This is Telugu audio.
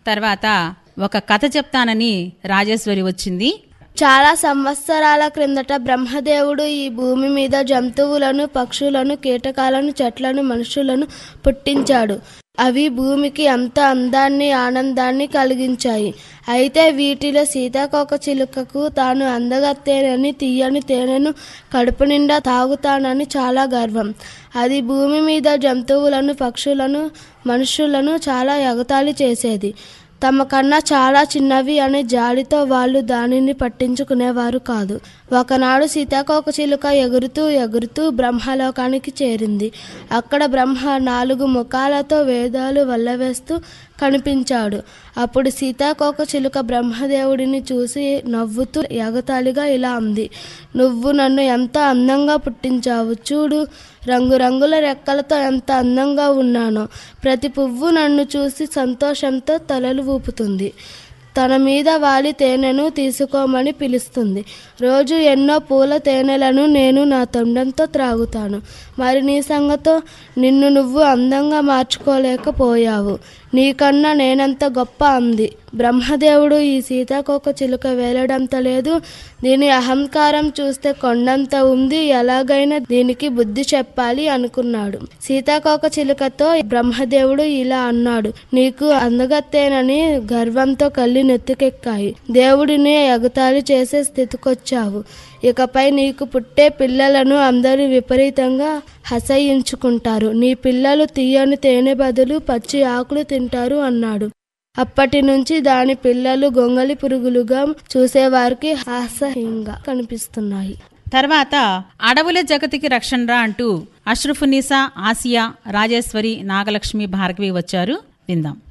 తర్వాత ఒక కథ చెప్తానని రాజేశ్వరి వచ్చింది చాలా సంవత్సరాల క్రిందట బ్రహ్మదేవుడు ఈ భూమి మీద జంతువులను పక్షులను కీటకాలను చెట్లను మనుషులను పుట్టించాడు అవి భూమికి అంత అందాన్ని ఆనందాన్ని కలిగించాయి అయితే వీటిలో సీతాకోక చిలుకకు తాను అందగత్తేనని తీయని తేనెను కడుపు నిండా తాగుతానని చాలా గర్వం అది భూమి మీద జంతువులను పక్షులను మనుషులను చాలా ఎగతాళి చేసేది తమ కన్నా చాలా చిన్నవి అనే జాలితో వాళ్ళు దానిని పట్టించుకునేవారు కాదు ఒకనాడు సీతాకోక చిలుక ఎగురుతూ ఎగురుతూ బ్రహ్మలోకానికి చేరింది అక్కడ బ్రహ్మ నాలుగు ముఖాలతో వేదాలు వల్లవేస్తూ కనిపించాడు అప్పుడు సీతాకోక చిలుక బ్రహ్మదేవుడిని చూసి నవ్వుతూ ఎగతాళిగా ఇలా అంది నువ్వు నన్ను ఎంత అందంగా పుట్టించావు చూడు రంగురంగుల రెక్కలతో ఎంత అందంగా ఉన్నానో ప్రతి పువ్వు నన్ను చూసి సంతోషంతో తలలు ఊపుతుంది తన మీద వాలి తేనెను తీసుకోమని పిలుస్తుంది రోజు ఎన్నో పూల తేనెలను నేను నా తొండంతో త్రాగుతాను మరి నీ సంగతో నిన్ను నువ్వు అందంగా మార్చుకోలేకపోయావు నీకన్నా నేనంత గొప్ప అంది బ్రహ్మదేవుడు ఈ సీతాకోక చిలుక వేలడంత లేదు దీని అహంకారం చూస్తే కొండంత ఉంది ఎలాగైనా దీనికి బుద్ధి చెప్పాలి అనుకున్నాడు సీతాకోక చిలుకతో బ్రహ్మదేవుడు ఇలా అన్నాడు నీకు అందగత్తేనని గర్వంతో కళ్ళు నెత్తికెక్కాయి దేవుడిని ఎగతాళి చేసే స్థితికొచ్చావు ఇకపై నీకు పుట్టే పిల్లలను అందరూ విపరీతంగా హసయించుకుంటారు నీ పిల్లలు తీయని తేనె బదులు పచ్చి ఆకులు తింటారు అన్నాడు అప్పటి నుంచి దాని పిల్లలు గొంగలి పురుగులుగా చూసేవారికి అసహ్యంగా కనిపిస్తున్నాయి తర్వాత అడవుల జగతికి రక్షణరా అంటూ అష్రఫునీసా ఆసియా రాజేశ్వరి నాగలక్ష్మి భార్గవి వచ్చారు విందాం